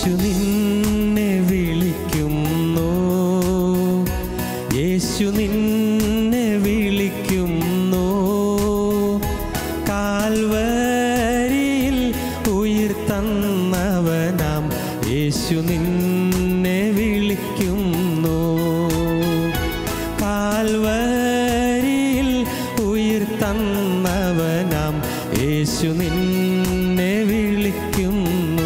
യേശു നിന്നെ വിളിക്കുന്നു യേശു നിന്നെ വിളിക്കുന്നു കാൽവരിയിൽ ഉയിർ തന്നവനാം യേശു നിന്നെ വിളിക്കുന്നു കാൽവരിയിൽ ഉയിർ തന്നവനാം യേശു നിന്നെ വിളിക്കുന്നു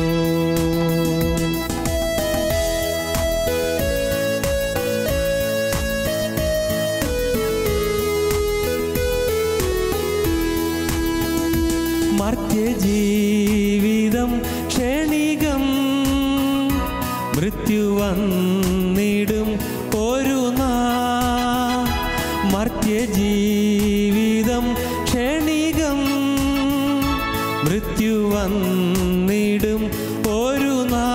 മർത്യജീവിതം ക്ഷണികം മൃത്യു വന്നിടും ഒരു നാ മർത്യജീവിതം ക്ഷണികം മൃത്യു വന്നിടും ഒരു നാ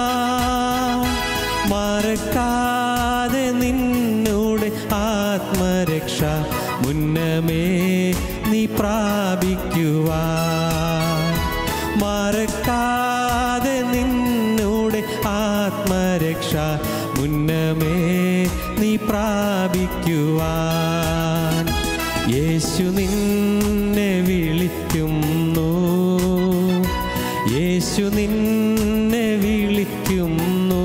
മറക്കാതെ നിന്നോട് ആത്മരക്ഷ മുന്നമേ നീ പ്രാപിക്കുവാ മറക്കാതെ നിന്നോട് ആത്മരക്ഷ മുന്നമേ നീ പ്രാപിക്കുവാൻ യേശു നിന്നെ വിളിക്കുന്നു യേശു നിന്നെ വിളിക്കുന്നു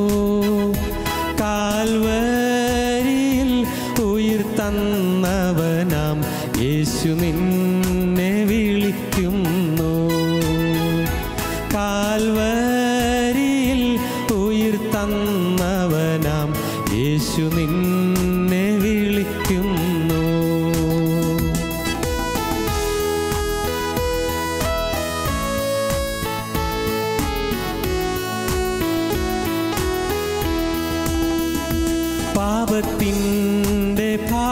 കാൽവരിയിൽ ഉയിർ തന്നവനാം യേശു നിന്നെ വിളിക്കുന്നു കാൽവരിയിൽ ഉയിർ തന്നവനാം യേശു നിന്നെ വിളിക്കുന്നു പാപത്തിൻ്റെ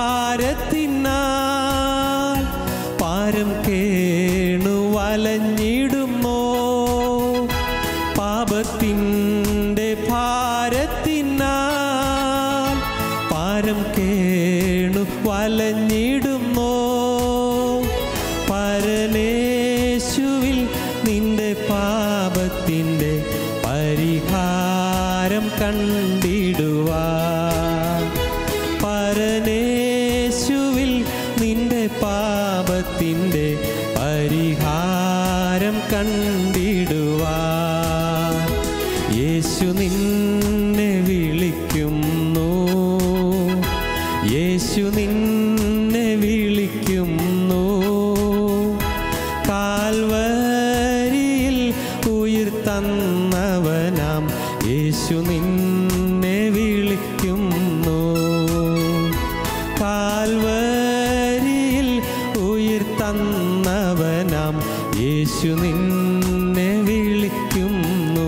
ഭാരത്തിനാൽ പാരം കേണു വലഞ്ഞിടുമോ പാപത്തിൻ്റെ ഭാരത്തിനാൽ പാരം കേണു വലഞ്ഞിടുമോ പരനേശുവിൽ നിന്റെ പാപത്തിൻ്റെ പരിഹാരം കണ്ടിടുവാ പരനേശുവിൽ നിന്റെ പാപത്തിൻ്റെ പരിഹാരം കണ്ടിടുവാ യേശു നിന്നെ വിളിക്കുന്നു യേശു നിന്നെ വിളിക്കുന്നു കാൽവരിയിൽ ഉയിർ തന്നവനാം യേശു നിന്നെ വിളിക്കുന്നു കാൽവരിയിൽ ഉയിർ തന്നവനാം യേശു നിന്നെ വിളിക്കുന്നു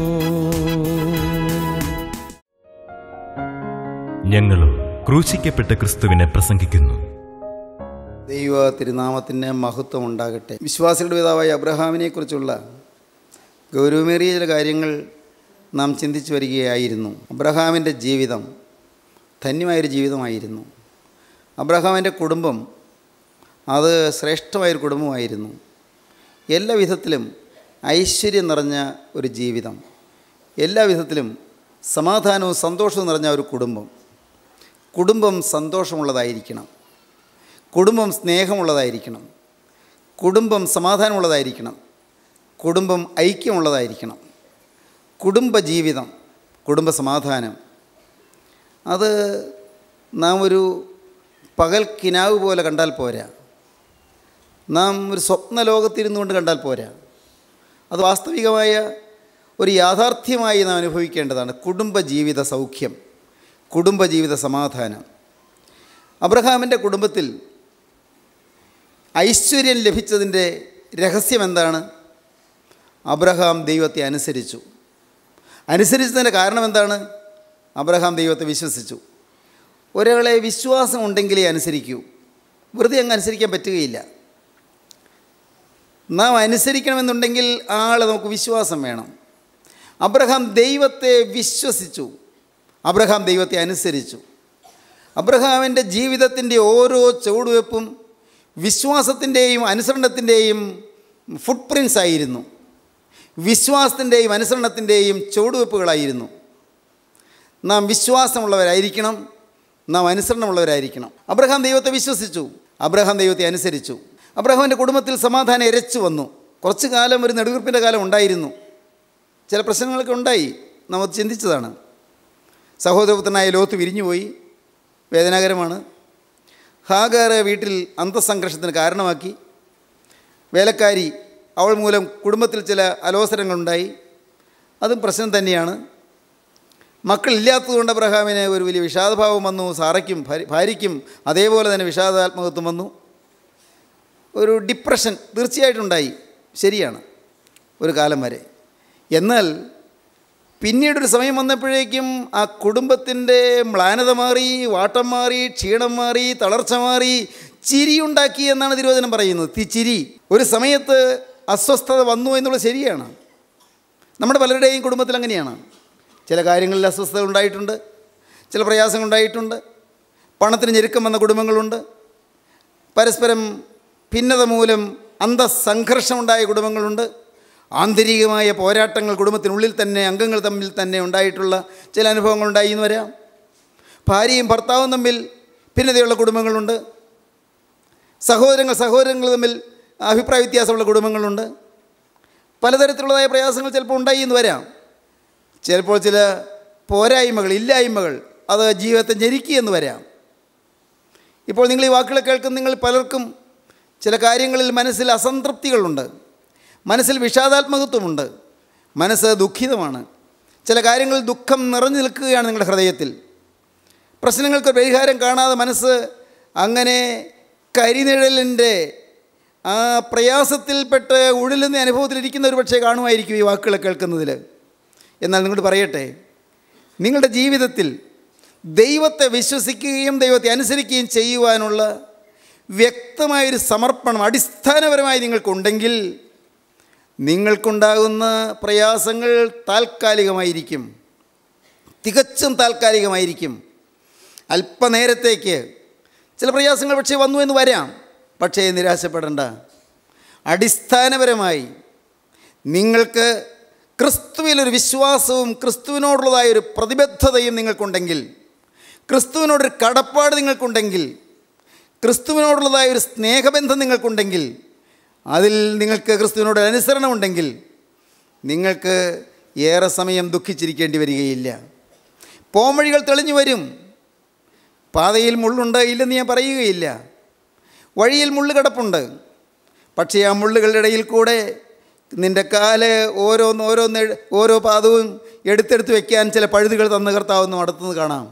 ഞങ്ങളും ക്രൂശിക്കപ്പെട്ട ക്രിസ്തുവിനെ പ്രസംഗിക്കുന്നു ദൈവ തിരുനാമത്തിന് മഹത്വം ഉണ്ടാകട്ടെ വിശ്വാസികളുടെ പിതാവായ അബ്രഹാമിനെ കുറിച്ചുള്ള ഗൗരവമേറിയ ചില കാര്യങ്ങൾ നാം ചിന്തിച്ചു വരികയായിരുന്നു അബ്രഹാമിൻ്റെ ജീവിതം ധന്യമായൊരു ജീവിതമായിരുന്നു അബ്രഹാമിൻ്റെ കുടുംബം അത് ശ്രേഷ്ഠമായൊരു കുടുംബമായിരുന്നു എല്ലാ വിധത്തിലും ഐശ്വര്യം നിറഞ്ഞ ഒരു ജീവിതം എല്ലാ വിധത്തിലും സമാധാനവും സന്തോഷവും നിറഞ്ഞ ഒരു കുടുംബം കുടുംബം സന്തോഷമുള്ളതായിരിക്കണം കുടുംബം സ്നേഹമുള്ളതായിരിക്കണം കുടുംബം സമാധാനമുള്ളതായിരിക്കണം കുടുംബം ഐക്യമുള്ളതായിരിക്കണം കുടുംബ ജീവിതം കുടുംബ സമാധാനം അത് നാം ഒരു പകൽ കിനാവ് പോലെ കണ്ടാൽ പോരാ നാം ഒരു സ്വപ്ന ലോകത്തിരുന്നുകൊണ്ട് കണ്ടാൽ പോരാ അത് വാസ്തവികമായ ഒരു യാഥാർത്ഥ്യമായി നാം അനുഭവിക്കേണ്ടതാണ് കുടുംബ ജീവിത സൗഖ്യം കുടുംബ ജീവിത സമാധാനം അബ്രഹാമിൻ്റെ കുടുംബത്തിൽ ഐശ്വര്യം ലഭിച്ചതിൻ്റെ രഹസ്യം എന്താണ് അബ്രഹാം ദൈവത്തെ അനുസരിച്ചു അനുസരിച്ചതിൻ്റെ കാരണം എന്താണ് അബ്രഹാം ദൈവത്തെ വിശ്വസിച്ചു ഒരാളെ വിശ്വാസം ഉണ്ടെങ്കിലേ അനുസരിക്കൂ വെറുതെ അങ്ങ് അനുസരിക്കാൻ പറ്റുകയില്ല നാം അനുസരിക്കണമെന്നുണ്ടെങ്കിൽ ആളെ നമുക്ക് വിശ്വാസം വേണം അബ്രഹാം ദൈവത്തെ വിശ്വസിച്ചു അബ്രഹാം ദൈവത്തെ അനുസരിച്ചു അബ്രഹാമിൻ്റെ ജീവിതത്തിൻ്റെ ഓരോ ചുവടുവെപ്പും വിശ്വാസത്തിൻ്റെയും അനുസരണത്തിൻ്റെയും ഫുട് പ്രിൻസ് ആയിരുന്നു വിശ്വാസത്തിൻ്റെയും അനുസരണത്തിൻ്റെയും ചുവടുവെപ്പുകളായിരുന്നു നാം വിശ്വാസമുള്ളവരായിരിക്കണം നാം അനുസരണമുള്ളവരായിരിക്കണം അബ്രഹാം ദൈവത്തെ വിശ്വസിച്ചു അബ്രഹാം ദൈവത്തെ അനുസരിച്ചു അബ്രഹാമിൻ്റെ കുടുംബത്തിൽ സമാധാനം എരച്ചു വന്നു കുറച്ചു കാലം ഒരു നെടുവീർപ്പിൻ്റെ കാലം ഉണ്ടായിരുന്നു ചില പ്രശ്നങ്ങളൊക്കെ ഉണ്ടായി നാം അത് ചിന്തിച്ചതാണ് സഹോദരപുത്രനായ ലോത്ത് വിരിഞ്ഞുപോയി വേദനാകരമാണ് ഹാഗാറ് വീട്ടിൽ അന്തസംഘർഷത്തിന് കാരണമാക്കി വേലക്കാരി അവൾ മൂലം കുടുംബത്തിൽ ചില അലോസരങ്ങളുണ്ടായി അതും പ്രശ്നം തന്നെയാണ് മക്കളില്ലാത്തതുകൊണ്ട് അബ്രഹാമിന് ഒരു വലിയ വിഷാദഭാവം വന്നു സാറയ്ക്കും ഭാര്യ- ഭാര്യയ്ക്കും അതേപോലെ തന്നെ വിഷാദാത്മകത്വം വന്നു ഒരു ഡിപ്രഷൻ തീർച്ചയായിട്ടും ഉണ്ടായി ശരിയാണ് ഒരു കാലം വരെ എന്നാൽ പിന്നീടൊരു സമയം വന്നപ്പോഴേക്കും ആ കുടുംബത്തിൻ്റെ മ്ലാനത മാറി വാട്ടം മാറി ക്ഷീണം മാറി തളർച്ച മാറി ചിരിയുണ്ടാക്കി എന്നാണ് തിരുവചനം പറയുന്നത് തി ചിരി ഒരു സമയത്ത് അസ്വസ്ഥത വന്നു എന്നുള്ളത് ശരിയാണ് നമ്മുടെ പലരുടെയും കുടുംബത്തിൽ അങ്ങനെയാണ് ചില കാര്യങ്ങളിൽ അസ്വസ്ഥത ഉണ്ടായിട്ടുണ്ട് ചില പ്രയാസങ്ങൾ ഉണ്ടായിട്ടുണ്ട് പണത്തിന് ഞെരുക്കം വന്ന കുടുംബങ്ങളുണ്ട് പരസ്പരം ഭിന്നത മൂലം അന്തസംഘർഷമുണ്ടായ കുടുംബങ്ങളുണ്ട് ആന്തരികമായ പോരാട്ടങ്ങൾ കുടുംബത്തിനുള്ളിൽ തന്നെ അംഗങ്ങൾ തമ്മിൽ തന്നെ ഉണ്ടായിട്ടുള്ള ചില അനുഭവങ്ങൾ ഉണ്ടായി എന്ന് വരാം ഭാര്യയും ഭർത്താവും തമ്മിൽ ഭിന്നതയുള്ള കുടുംബങ്ങളുണ്ട് സഹോദരങ്ങൾ സഹോദരങ്ങൾ തമ്മിൽ അഭിപ്രായ വ്യത്യാസമുള്ള കുടുംബങ്ങളുണ്ട് പലതരത്തിലുള്ളതായ പ്രയാസങ്ങൾ ചിലപ്പോൾ ഉണ്ടായി എന്ന് വരാം ചിലപ്പോൾ ചില പോരായ്മകൾ ഇല്ലായ്മകൾ അത് ജീവിതത്തെ ഞെരുക്കിയെന്ന് വരാം ഇപ്പോൾ നിങ്ങൾ ഈ വാക്കുകൾ കേൾക്കുന്ന നിങ്ങൾ പലർക്കും ചില കാര്യങ്ങളിൽ മനസ്സിൽ അസംതൃപ്തികളുണ്ട് മനസ്സിൽ വിഷാദാത്മകത്വമുണ്ട് മനസ്സ് ദുഃഖിതമാണ് ചില കാര്യങ്ങളിൽ ദുഃഖം നിറഞ്ഞു നിൽക്കുകയാണ് നിങ്ങളുടെ ഹൃദയത്തിൽ പ്രശ്നങ്ങൾക്ക് പരിഹാരം കാണാതെ മനസ്സ് അങ്ങനെ കരിനിഴലിൻ്റെ ആ പ്രയാസത്തിൽപ്പെട്ട് ഉഴലുന്ന അനുഭവത്തിലിരിക്കുന്ന ഒരു പക്ഷേ കാണുമായിരിക്കും ഈ വാക്കുകൾ കേൾക്കുന്നതിൽ എന്നാൽ നിങ്ങളോട് പറയട്ടെ നിങ്ങളുടെ ജീവിതത്തിൽ ദൈവത്തെ വിശ്വസിക്കുകയും ദൈവത്തെ അനുസരിക്കുകയും ചെയ്യുവാനുള്ള വ്യക്തമായൊരു സമർപ്പണം അടിസ്ഥാനപരമായി നിങ്ങൾക്കുണ്ടെങ്കിൽ നിങ്ങൾക്കുണ്ടാകുന്ന പ്രയാസങ്ങൾ താൽക്കാലികമായിരിക്കും തികച്ചും താൽക്കാലികമായിരിക്കും അല്പനേരത്തേക്ക് ചില പ്രയാസങ്ങൾ പക്ഷേ വന്നു എന്ന് വരാം പക്ഷേ നിരാശപ്പെടേണ്ട അടിസ്ഥാനപരമായി നിങ്ങൾക്ക് ക്രിസ്തുവിലൊരു വിശ്വാസവും ക്രിസ്തുവിനോടുള്ളതായ ഒരു പ്രതിബദ്ധതയും നിങ്ങൾക്കുണ്ടെങ്കിൽ ക്രിസ്തുവിനോടൊരു കടപ്പാട് നിങ്ങൾക്കുണ്ടെങ്കിൽ ക്രിസ്തുവിനോടുള്ളതായ ഒരു സ്നേഹബന്ധം നിങ്ങൾക്കുണ്ടെങ്കിൽ അതിൽ നിങ്ങൾക്ക് ക്രിസ്തുവിനോട് അനുസരണമുണ്ടെങ്കിൽ നിങ്ങൾക്ക് ഏറെ സമയം ദുഃഖിച്ചിരിക്കേണ്ടി വരികയില്ല പോംവഴികൾ തെളിഞ്ഞു വരും പാതയിൽ മുള്ളുണ്ട് ഇല്ലെന്ന് ഞാൻ പറയുകയില്ല വഴിയിൽ മുള്ളു കിടപ്പുണ്ട് പക്ഷേ ആ മുള്ളുകളുടെ ഇടയിൽ കൂടെ നിൻ്റെ കാല് ഓരോന്ന് ഓരോന്ന് എഴ്- ഓരോ പാദവും എടുത്തെടുത്ത് വെക്കാൻ ചില പഴുതുകൾ തന്ന് കർത്താവെന്ന് അടുത്തുനിന്ന് കാണാം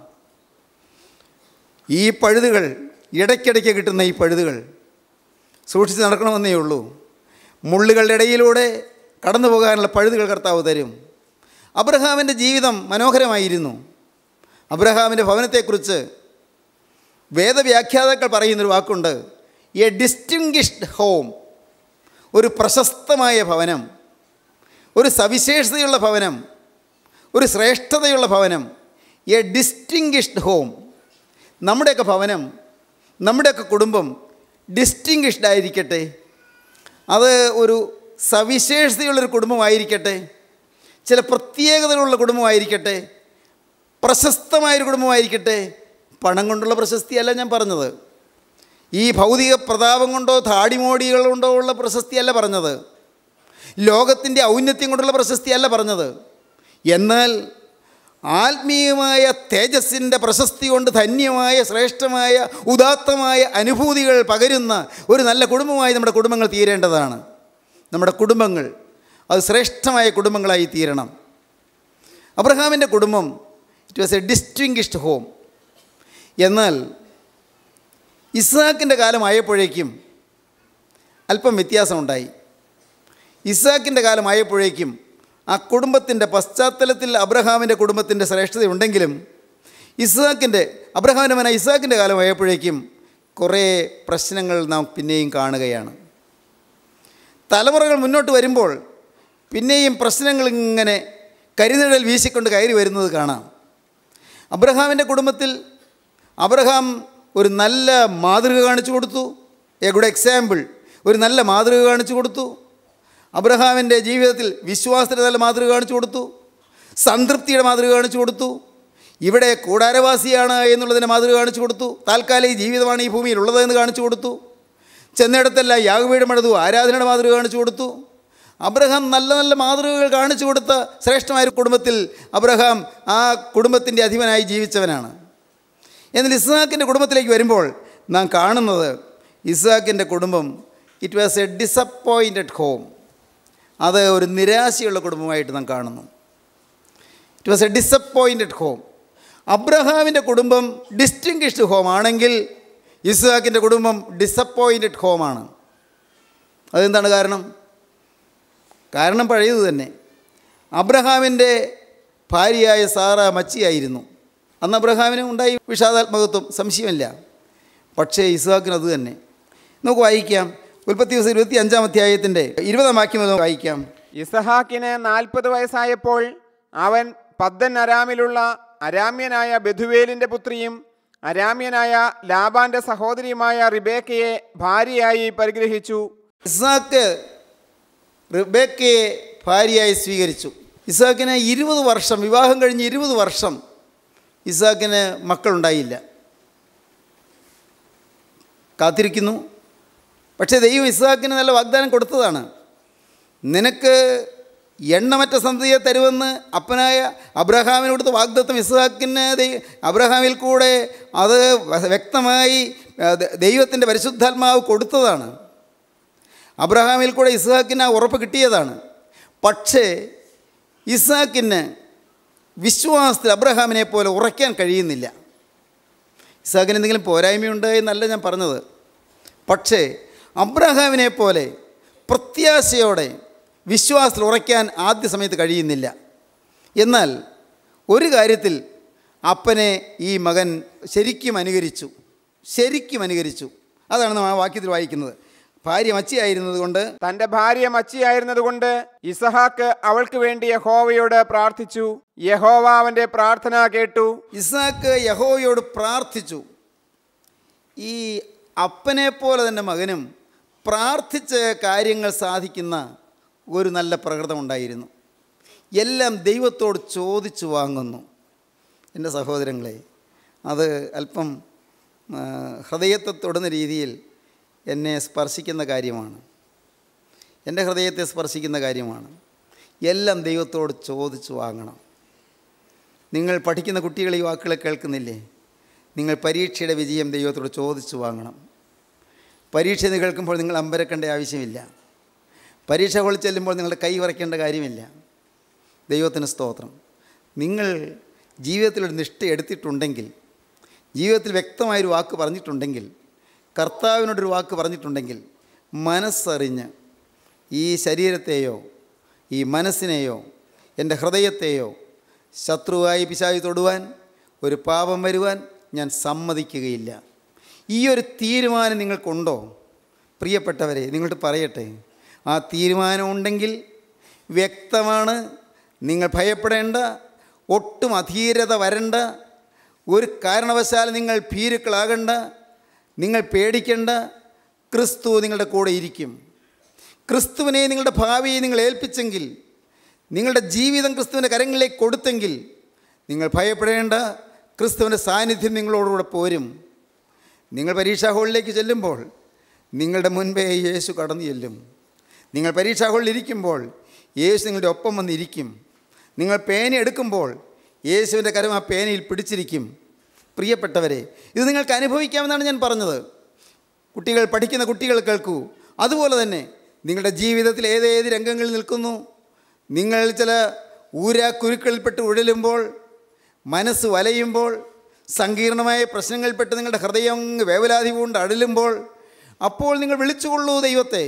ഈ പഴുതുകൾ ഇടയ്ക്കിടയ്ക്ക് കിട്ടുന്ന ഈ പഴുതുകൾ സൂക്ഷിച്ച് നടക്കണമെന്നേ ഉള്ളൂ മുള്ളുകളുടെ ഇടയിലൂടെ കടന്നു പോകാനുള്ള പഴുതുകൾ കർത്താവ് തരും അബ്രഹാമിൻ്റെ ജീവിതം മനോഹരമായിരുന്നു അബ്രഹാമിൻ്റെ ഭവനത്തെക്കുറിച്ച് വേദവ്യാഖ്യാതാക്കൾ പറയുന്നൊരു വാക്കുണ്ട് എ ഡിസ്റ്റിങ്ഷ്ഡ് ഹോം ഒരു പ്രശസ്തമായ ഭവനം ഒരു സവിശേഷതയുള്ള ഭവനം ഒരു ശ്രേഷ്ഠതയുള്ള ഭവനം എ ഡിസ്റ്റിങ്ഷ്ഡ് ഹോം നമ്മുടെയൊക്കെ ഭവനം നമ്മുടെയൊക്കെ കുടുംബം ഡിസ്റ്റിങ്ഷ്ഡ് ആയിരിക്കട്ടെ അത് ഒരു സവിശേഷതയുള്ളൊരു കുടുംബമായിരിക്കട്ടെ ചില പ്രത്യേകതകളുള്ള കുടുംബമായിരിക്കട്ടെ പ്രശസ്തമായൊരു കുടുംബമായിരിക്കട്ടെ പണം കൊണ്ടുള്ള പ്രശസ്തിയല്ല ഞാൻ പറഞ്ഞത് ഈ ഭൗതിക പ്രതാപം കൊണ്ടോ താടിമോടികൾ കൊണ്ടോ ഉള്ള പ്രശസ്തിയല്ല പറഞ്ഞത് ലോകത്തിൻ്റെ ഔന്നത്യം കൊണ്ടുള്ള പ്രശസ്തിയല്ല പറഞ്ഞത് എന്നാൽ ആത്മീയമായ തേജസ്സിൻ്റെ പ്രശസ്തി കൊണ്ട് ധന്യമായ ശ്രേഷ്ഠമായ ഉദാത്തമായ അനുഭൂതികൾ പകരുന്ന ഒരു നല്ല കുടുംബമായി നമ്മുടെ കുടുംബങ്ങൾ തീരേണ്ടതാണ് നമ്മുടെ കുടുംബങ്ങൾ അത് ശ്രേഷ്ഠമായ കുടുംബങ്ങളായി തീരണം അബ്രഹാമിൻ്റെ കുടുംബം it was a distinguished home എന്നാൽ ഇസ്ഹാക്കിൻ്റെ കാലമായപ്പോഴേക്കും അല്പം വ്യത്യാസമുണ്ടായി ഇസ്ഹാക്കിൻ്റെ കാലമായപ്പോഴേക്കും ആ കുടുംബത്തിൻ്റെ പശ്ചാത്തലത്തിൽ അബ്രഹാമിൻ്റെ കുടുംബത്തിൻ്റെ ശ്രേഷ്ഠതയുണ്ടെങ്കിലും ഇസ്ഹാക്കിൻ്റെ അബ്രഹാമിൻ്റെ മന ഇസ്ഹാക്കിൻ്റെ കാലമായപ്പോഴേക്കും കുറേ പ്രശ്നങ്ങൾ നാം പിന്നെയും കാണുകയാണ് തലമുറകൾ മുന്നോട്ട് വരുമ്പോൾ പിന്നെയും പ്രശ്നങ്ങൾ ഇങ്ങനെ കരിനിഴൽ വീശിക്കൊണ്ട് കയറി വരുന്നത് കാണാം അബ്രഹാമിൻ്റെ കുടുംബത്തിൽ അബ്രഹാം ഒരു നല്ല മാതൃക കാണിച്ചു കൊടുത്തു എ ഗുഡ് എക്സാമ്പിൾ ഒരു നല്ല മാതൃക കാണിച്ചു കൊടുത്തു അബ്രഹാമിൻ്റെ ജീവിതത്തിൽ വിശ്വാസത്തിൻ്റെ നല്ല മാതൃക കാണിച്ചു കൊടുത്തു സംതൃപ്തിയുടെ മാതൃക കാണിച്ചു കൊടുത്തു ഇവിടെ കൂടാരവാസിയാണ് എന്നുള്ളതിൻ്റെ മാതൃക കാണിച്ചു കൊടുത്തു താൽക്കാലിക ജീവിതമാണ് ഈ ഭൂമിയിൽ ഉള്ളതെന്ന് കാണിച്ചു കൊടുത്തു ചെന്നിടത്തെല്ലാം യാഗപീഠം എടുത്തു ആരാധനയുടെ മാതൃക കാണിച്ചു കൊടുത്തു അബ്രഹാം നല്ല നല്ല മാതൃകകൾ കാണിച്ചു കൊടുത്ത ശ്രേഷ്ഠമായ ഒരു കുടുംബത്തിൽ അബ്രഹാം ആ കുടുംബത്തിൻ്റെ അധിപനായി ജീവിച്ചവനാണ് എന്നാൽ ഇസ്ഹാക്കിൻ്റെ കുടുംബത്തിലേക്ക് വരുമ്പോൾ നാം കാണുന്നത് ഇസ്ഹാക്കിൻ്റെ കുടുംബം it was a disappointed home അത് ഒരു നിരാശയുള്ള കുടുംബമായിട്ട് നാം കാണുന്നു it was a disappointed home അബ്രഹാമിൻ്റെ കുടുംബം ഡിസ്റ്റിങ്ഷ്ഡ് ഹോം ആണെങ്കിൽ ഇസ്ഹാക്കിൻ്റെ കുടുംബം ഡിസപ്പോയിൻറ്റഡ് ഹോമാണ് അതെന്താണ് കാരണം കാരണം പഴയത് തന്നെ അബ്രഹാമിൻ്റെ ഭാര്യയായ സാറ മച്ചിയായിരുന്നു അന്ന് അബ്രഹാമിന് ഉണ്ടായി വിഷാദാത്മകത്വം സംശയമില്ല പക്ഷേ ഇസ്ഹാക്കിന് അത് തന്നെ നമുക്ക് വായിക്കാം ഉൽപ്പത്തി ദിവസം ഇരുപത്തി അഞ്ചാം അധ്യായത്തിൻ്റെ ഇരുപതാം വാക്യം മുതൽ വായിക്കാം ഇസഹാക്കിന് നാൽപ്പത് വയസ്സായപ്പോൾ അവൻ പദ്ദൻ അരാമിലുള്ള അരാമ്യനായ ബെഥുവേലിൻ്റെ പുത്രിയും അരാമ്യനായ ലാബാന്റെ സഹോദരിയുമായ റിബേക്കയെ ഭാര്യയായി പരിഗ്രഹിച്ചു ഇസാക്ക് റിബേക്കയെ ഭാര്യയായി സ്വീകരിച്ചു ഇസാക്കിന് ഇരുപത് വർഷം വിവാഹം കഴിഞ്ഞ് ഇരുപത് വർഷം ഇസാക്കിന് മക്കളുണ്ടായില്ല കാത്തിരിക്കുന്നു പക്ഷേ ദൈവം ഇസാക്കിന് നല്ല വാഗ്ദാനം കൊടുത്തതാണ് നിനക്ക് എണ്ണമറ്റ സന്തതിയെ തരുമെന്ന് അപ്പനായ അബ്രഹാമിന് കൊടുത്ത വാഗ്ദത്വം ഇസ്ഹാക്കിന് ദൈ- അബ്രഹാമിൽ കൂടെ അത് വ- വ്യക്തമായി ദൈവത്തിൻ്റെ പരിശുദ്ധാത്മാവ് കൊടുത്തതാണ് അബ്രഹാമിൽ കൂടെ ഇസ്ഹാക്കിന് ആ ഉറപ്പ് കിട്ടിയതാണ് പക്ഷേ ഇസ്ഹാക്കിന് വിശ്വാസത്തിൽ അബ്രഹാമിനെ പോലെ ഉറയ്ക്കാൻ കഴിയുന്നില്ല ഇസ്ഹാക്കിന് എന്തെങ്കിലും പോരായ്മയുണ്ട് എന്നല്ല ഞാൻ പറഞ്ഞത് പക്ഷേ അബ്രഹാമിനെ പോലെ പ്രത്യാശയോടെ വിശ്വാസത്തിൽ ഉറയ്ക്കാൻ ആദ്യ സമയത്ത് കഴിയുന്നില്ല എന്നാൽ ഒരു കാര്യത്തിൽ അപ്പനെ ഈ മകൻ ശരിക്കും അനുകരിച്ചു ശരിക്കും അനുകരിച്ചു അതാണ് നാം ആ വാക്യത്തിൽ വായിക്കുന്നത് ഭാര്യ മച്ചിയായിരുന്നത് കൊണ്ട് തന്റെ ഭാര്യ മച്ചിയായിരുന്നതുകൊണ്ട് ഇസഹാക്ക് അവൾക്ക് വേണ്ടി യഹോവയോട് പ്രാർത്ഥിച്ചു യഹോവ അവന്റെ പ്രാർത്ഥന കേട്ടു ഇസാക്ക് യഹോവയോട് പ്രാർത്ഥിച്ചു ഈ അപ്പനെ പോലെ തന്നെ മകനും പ്രാർത്ഥിച്ച് കാര്യങ്ങൾ സാധിക്കുന്ന ഒരു നല്ല പ്രകൃതമുണ്ടായിരുന്നു എല്ലാം ദൈവത്തോട് ചോദിച്ചു വാങ്ങുന്നു എൻ്റെ സഹോദരങ്ങളെ അത് അല്പം ആ, ഹൃദയത്തെ തൊടുന്ന രീതിയിൽ എന്നെ സ്പർശിക്കുന്ന കാര്യമാണ് എൻ്റെ ഹൃദയത്തെ സ്പർശിക്കുന്ന കാര്യമാണ് എല്ലാം ദൈവത്തോട് ചോദിച്ചു വാങ്ങണം നിങ്ങൾ പഠിക്കുന്ന കുട്ടികൾ ഈ വാക്കുകൾ കേൾക്കുന്നില്ലേ നിങ്ങൾ പരീക്ഷയുടെ വിജയം ദൈവത്തോട് ചോദിച്ചു വാങ്ങണം പരീക്ഷ എന്ന് കേൾക്കുമ്പോൾ നിങ്ങൾ അമ്പരക്കേണ്ട ആവശ്യമില്ല പരീക്ഷ ഹോളിൽ ചെല്ലുമ്പോൾ നിങ്ങളുടെ കൈ വരയ്ക്കേണ്ട കാര്യമില്ല ദൈവത്തിന് സ്തോത്രം നിങ്ങൾ ജീവിതത്തിലൊരു നിഷ്ഠ എടുത്തിട്ടുണ്ടെങ്കിൽ ജീവിതത്തിൽ വ്യക്തമായൊരു വാക്ക് പറഞ്ഞിട്ടുണ്ടെങ്കിൽ കർത്താവിനോടൊരു വാക്ക് പറഞ്ഞിട്ടുണ്ടെങ്കിൽ മനസ്സറിഞ്ഞ് ഈ ശരീരത്തെയോ ഈ മനസ്സിനെയോ എൻ്റെ ഹൃദയത്തെയോ ശത്രുവായി പിശാചി തൊടുവാൻ ഒരു പാപം വരുവാൻ ഞാൻ സമ്മതിക്കുകയില്ല ഈ ഒരു തീരുമാനം നിങ്ങൾക്കുണ്ടോ പ്രിയപ്പെട്ടവരെ നിങ്ങളോട് പറയട്ടെ ആ തീരുമാനം ഉണ്ടെങ്കിൽ വ്യക്തമാണ് നിങ്ങൾ ഭയപ്പെടേണ്ട ഒട്ടും അധീരത വരണ്ട ഒരു കാരണവശാലും നിങ്ങൾ ഭീരുക്കളാകണ്ട നിങ്ങൾ പേടിക്കേണ്ട ക്രിസ്തു നിങ്ങളുടെ കൂടെ ഇരിക്കും ക്രിസ്തുവിനെ നിങ്ങളുടെ ഭാവിയെ നിങ്ങൾ ഏൽപ്പിച്ചെങ്കിൽ നിങ്ങളുടെ ജീവിതം ക്രിസ്തുവിൻ്റെ കരങ്ങളിലേക്ക് കൊടുത്തെങ്കിൽ നിങ്ങൾ ഭയപ്പെടേണ്ട ക്രിസ്തുവിൻ്റെ സാന്നിധ്യം നിങ്ങളോടുകൂടെ പോരും നിങ്ങൾ പരീക്ഷാ ഹാളിലേക്ക് ചെല്ലുമ്പോൾ നിങ്ങളുടെ മുൻപേ യേശു കടന്നു ചെല്ലും നിങ്ങൾ പരീക്ഷാ ഹാളിൽ ഇരിക്കുമ്പോൾ യേശു നിങ്ങളുടെ ഒപ്പം വന്നിരിക്കും നിങ്ങൾ പേന എടുക്കുമ്പോൾ യേശുവിൻ്റെ കരം ആ പേനയിൽ പിടിച്ചിരിക്കും പ്രിയപ്പെട്ടവരെ ഇത് നിങ്ങൾക്ക് അനുഭവിക്കാമെന്നാണ് ഞാൻ പറഞ്ഞത് കുട്ടികൾ പഠിക്കുന്ന കുട്ടികൾ കേൾക്കൂ അതുപോലെ തന്നെ നിങ്ങളുടെ ജീവിതത്തിൽ ഏതേത് രംഗങ്ങളിൽ നിൽക്കുന്നു നിങ്ങൾ ചില ഊരാക്കുരുക്കളിൽപ്പെട്ട് ഉഴലുമ്പോൾ മനസ്സ് വലയുമ്പോൾ സങ്കീർണമായ പ്രശ്നങ്ങളിൽപ്പെട്ട് നിങ്ങളുടെ ഹൃദയം അങ്ങ് വേവലാതി കൊണ്ട് അഴലുമ്പോൾ അപ്പോൾ നിങ്ങൾ വിളിച്ചുകൊള്ളൂ ദൈവത്തെ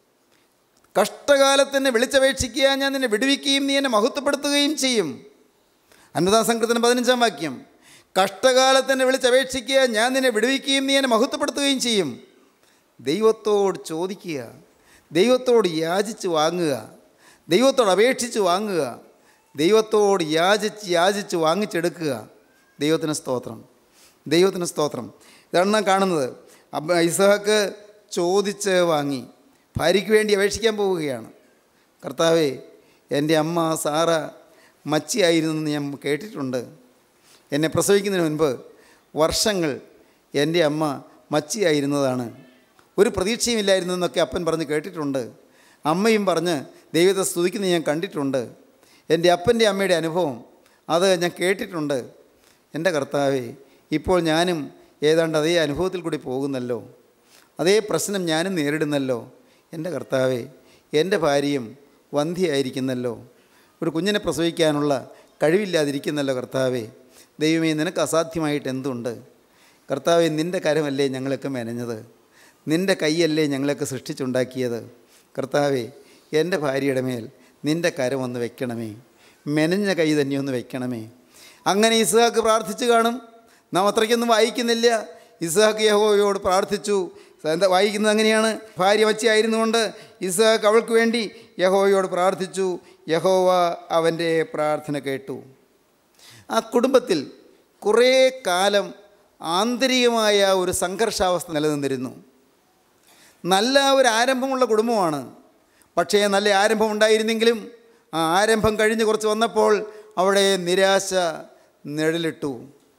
കഷ്ടകാലത്ത് വിളിച്ചപേക്ഷിക്കുക ഞാൻ നിന്നെ വിടുവിക്കുകയും നീ എന്നെ മഹത്വപ്പെടുത്തുകയും ചെയ്യും അൻപതാം സംഘത്തിന് പതിനഞ്ചാം വാക്യം കഷ്ടകാലത്ത് വിളിച്ചപേക്ഷിക്കുക ഞാൻ നിന്നെ വിടുവിക്കുകയും നീ എന്നെ മഹത്വപ്പെടുത്തുകയും ചെയ്യും ദൈവത്തോട് ചോദിക്കുക ദൈവത്തോട് യാചിച്ച് വാങ്ങുക ദൈവത്തോട് അപേക്ഷിച്ച് വാങ്ങുക ദൈവത്തോട് യാചിച്ച് യാചിച്ച് വാങ്ങിച്ചെടുക്കുക ദൈവത്തിന് സ്തോത്രം ദൈവത്തിന് സ്തോത്രം ഇതാണ് നാം കാണുന്നത് അബ്ബ ഇസഹാക്ക് ചോദിച്ച് വാങ്ങി ഭാര്യയ്ക്ക് വേണ്ടി അപേക്ഷിക്കാൻ പോവുകയാണ് കർത്താവേ എൻ്റെ അമ്മ സാറ മച്ചിയായിരുന്നു ഞാൻ കേട്ടിട്ടുണ്ട് എന്നെ പ്രസവിക്കുന്നതിന് മുൻപ് വർഷങ്ങൾ എൻ്റെ അമ്മ മച്ചിയായിരുന്നതാണ് ഒരു പ്രതീക്ഷയുമില്ലായിരുന്നു എന്നൊക്കെ അപ്പൻ പറഞ്ഞ് കേട്ടിട്ടുണ്ട് അമ്മയും പറഞ്ഞ് ദൈവത്തെ സ്തുതിക്കുന്നത് ഞാൻ കണ്ടിട്ടുണ്ട് എൻ്റെ അപ്പൻ്റെ അമ്മയുടെ അനുഭവം അത് ഞാൻ കേട്ടിട്ടുണ്ട് എൻ്റെ കർത്താവേ ഇപ്പോൾ ഞാനും ഏതാണ്ട് അതേ അനുഭവത്തിൽ കൂടി പോകുന്നല്ലോ അതേ പ്രശ്നം ഞാനും നേരിടുന്നല്ലോ എൻ്റെ കർത്താവേ എൻ്റെ ഭാര്യയും വന്ധ്യയായിരിക്കുന്നല്ലോ ഒരു കുഞ്ഞിനെ പ്രസവിക്കാനുള്ള കഴിവില്ലാതിരിക്കുന്നല്ലോ കർത്താവേ ദൈവമേ നിനക്ക് അസാധ്യമായിട്ട് എന്തുണ്ട് കർത്താവെ നിൻ്റെ കരമല്ലേ ഞങ്ങളൊക്കെ മെനഞ്ഞത് നിൻ്റെ കൈയല്ലേ ഞങ്ങളൊക്കെ സൃഷ്ടിച്ചുണ്ടാക്കിയത് കർത്താവെ എൻ്റെ ഭാര്യയുടെ മേൽ നിൻ്റെ കരം ഒന്ന് വെക്കണമേ മെനഞ്ഞ കൈ തന്നെ ഒന്ന് വെക്കണമേ അങ്ങനെ ഇസ്ഹാക്ക് പ്രാർത്ഥിച്ചു കാണും നാം അത്രയ്ക്കൊന്നും വായിക്കുന്നില്ല ഇസ്ഹാക്ക് യഹോവയോട് പ്രാർത്ഥിച്ചു എന്താ വായിക്കുന്നത് അങ്ങനെയാണ് ഭാര്യ വച്ചയായിരുന്നുകൊണ്ട് ഇസ്ഹാക്ക് അവൾക്ക് വേണ്ടി യഹോവയോട് പ്രാർത്ഥിച്ചു യഹോവ അവൻ്റെ പ്രാർത്ഥന കേട്ടു ആ കുടുംബത്തിൽ കുറേ കാലം ആന്തരികമായ ഒരു സംഘർഷാവസ്ഥ നിലനിന്നിരുന്നു നല്ല ഒരു ആരംഭമുള്ള കുടുംബമാണ് പക്ഷേ നല്ല ആരംഭം ഉണ്ടായിരുന്നെങ്കിലും ആ ആരംഭം കഴിഞ്ഞ് കുറച്ച് വന്നപ്പോൾ അവിടെ നിരാശ നിഴലിട്ടു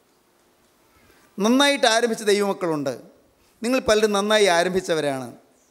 നന്നായിട്ട് ആരംഭിച്ച ദൈവമക്കളുണ്ട് നിങ്ങൾ പലരും നന്നായി ആരംഭിച്ചവരാണ്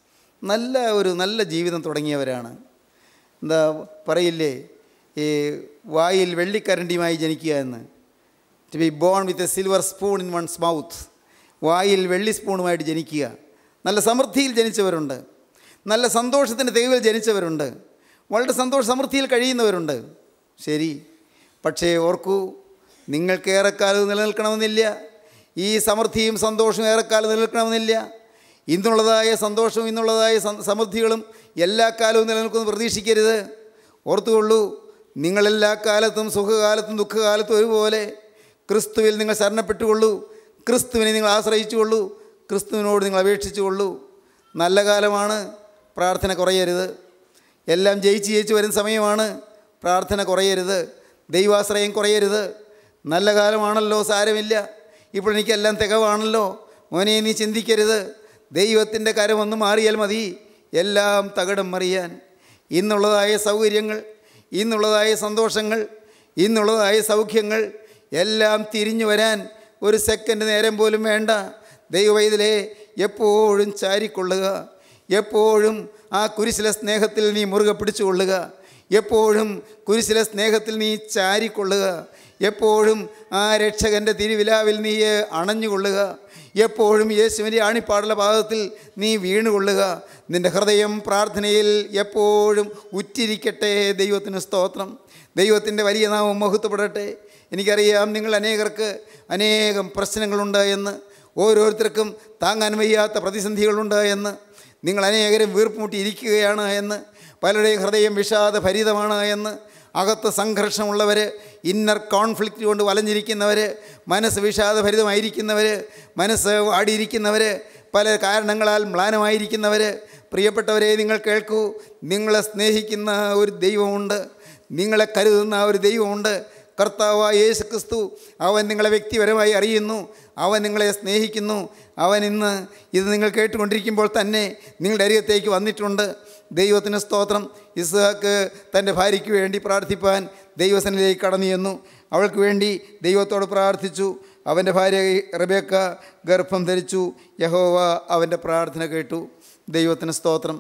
നല്ല ഒരു നല്ല ജീവിതം തുടങ്ങിയവരാണ് എന്താ പറയില്ലേ ഈ വായിൽ വെള്ളിക്കരണ്ടിയുമായി ജനിക്കുക എന്ന് to be born with a silver spoon in one's mouth വായിൽ വെള്ളി സ്പൂണുമായിട്ട് ജനിക്കുക നല്ല സമൃദ്ധിയിൽ ജനിച്ചവരുണ്ട് നല്ല സന്തോഷത്തിൻ്റെ തെരുവിൽ ജനിച്ചവരുണ്ട് വളരെ സന്തോഷ സമൃദ്ധിയിൽ കഴിയുന്നവരുണ്ട് ശരി പക്ഷേ ഓർക്കൂ നിങ്ങൾക്ക് ഏറെക്കാലം നിലനിൽക്കണമെന്നില്ല ഈ സമൃദ്ധിയും സന്തോഷവും ഏറെക്കാലം നിലനിൽക്കണമെന്നില്ല ഇന്നുള്ളതായ സന്തോഷവും ഇന്നുള്ളതായ സം- സമൃദ്ധികളും എല്ലാ കാലവും നിലനിൽക്കുമെന്ന് പ്രതീക്ഷിക്കരുത് ഓർത്തുകൊള്ളൂ നിങ്ങളെല്ലാ കാലത്തും സുഖകാലത്തും ദുഃഖകാലത്തും ഒരുപോലെ ക്രിസ്തുവിൽ നിങ്ങൾ ശരണപ്പെട്ടുകൊള്ളൂ ക്രിസ്തുവിനെ നിങ്ങൾ ആശ്രയിച്ചുകൊള്ളൂ ക്രിസ്തുവിനോട് നിങ്ങൾ അപേക്ഷിച്ചുകൊള്ളൂ നല്ല കാലമാണ് പ്രാർത്ഥന കുറയരുത് എല്ലാം ജയിച്ച് ജയിച്ച് വരുന്ന സമയമാണ് പ്രാർത്ഥന കുറയരുത് ദൈവാശ്രയം കുറയരുത് നല്ല കാലമാണല്ലോ സാരമില്ല ഇപ്പോൾ എനിക്കെല്ലാം തികവാണല്ലോ മോനെ നീ ചിന്തിക്കരുത് ദൈവത്തിൻ്റെ കരമൊന്ന് മാറിയാൽ മതി എല്ലാം തകിടം മറിയാൻ ഇന്നുള്ളതായ സൗകര്യങ്ങൾ ഇന്നുള്ളതായ സന്തോഷങ്ങൾ ഇന്നുള്ളതായ സൗഖ്യങ്ങൾ എല്ലാം തിരിഞ്ഞു വരാൻ ഒരു സെക്കൻഡ് നേരം പോലും വേണ്ട ദൈവവൈതലേ എപ്പോഴും ചാരിക്കൊള്ളുക എപ്പോഴും ആ കുരിശിലെ സ്നേഹത്തിൽ നീ മുറുകെ പിടിച്ചുകൊള്ളുക എപ്പോഴും കുരിശിലെ സ്നേഹത്തിൽ നീ ചാരിക്കൊള്ളുക എപ്പോഴും ആ രക്ഷകൻ്റെ തിരുവിലാവിൽ നീ അണഞ്ഞുകൊള്ളുക എപ്പോഴും യേശുവിൻ്റെ ആണിപ്പാടുള്ള പാദത്തിൽ നീ വീണുകൊള്ളുക നിൻ്റെ ഹൃദയം പ്രാർത്ഥനയിൽ എപ്പോഴും ഉറ്റിരിക്കട്ടെ ദൈവത്തിന് സ്തോത്രം ദൈവത്തിൻ്റെ വലിയ നാമം മഹത്വപ്പെടട്ടെ എനിക്കറിയാം നിങ്ങൾ അനേകർക്ക് അനേകം പ്രശ്നങ്ങളുണ്ട് എന്ന് ഓരോരുത്തർക്കും താങ്ങാൻ വയ്യാത്ത പ്രതിസന്ധികളുണ്ട് എന്ന് നിങ്ങൾ അനേകരും വീർപ്പുമുട്ടിയിരിക്കുകയാണ് എന്ന് പലരുടെയും ഹൃദയം വിഷാദഭരിതമാണ് എന്ന് അകത്ത് സംഘർഷമുള്ളവർ ഇന്നർ കോൺഫ്ലിക്റ്റ് കൊണ്ട് വലഞ്ഞിരിക്കുന്നവർ മനസ്സ് വിഷാദഭരിതമായിരിക്കുന്നവർ മനസ്സ് വാടിയിരിക്കുന്നവർ പല കാരണങ്ങളാൽ മ്ലാനമായിരിക്കുന്നവർ പ്രിയപ്പെട്ടവരെ നിങ്ങൾ കേൾക്കൂ നിങ്ങളെ സ്നേഹിക്കുന്ന ഒരു ദൈവമുണ്ട് നിങ്ങളെ കരുതുന്ന ഒരു ദൈവമുണ്ട് കർത്താവായ യേശു ക്രിസ്തു അവൻ നിങ്ങളെ വ്യക്തിപരമായി അറിയുന്നു അവൻ നിങ്ങളെ സ്നേഹിക്കുന്നു അവൻ ഇന്ന് ഇത് നിങ്ങൾ കേട്ടുകൊണ്ടിരിക്കുമ്പോൾ തന്നെ നിങ്ങളുടെ അരികത്തേക്ക് വന്നിട്ടുണ്ട് ദൈവത്തിന് സ്തോത്രം ഇസ്ഹാക്ക് തൻ്റെ ഭാര്യയ്ക്ക് വേണ്ടി പ്രാർത്ഥിപ്പാൻ ദൈവസനിലേക്ക് കടന്നു ചെന്നു അവൾക്ക് വേണ്ടി ദൈവത്തോട് പ്രാർത്ഥിച്ചു അവൻ്റെ ഭാര്യ റബേക്ക ഗർഭം ധരിച്ചു യഹോവ അവൻ്റെ പ്രാർത്ഥന കേട്ടു ദൈവത്തിന് സ്തോത്രം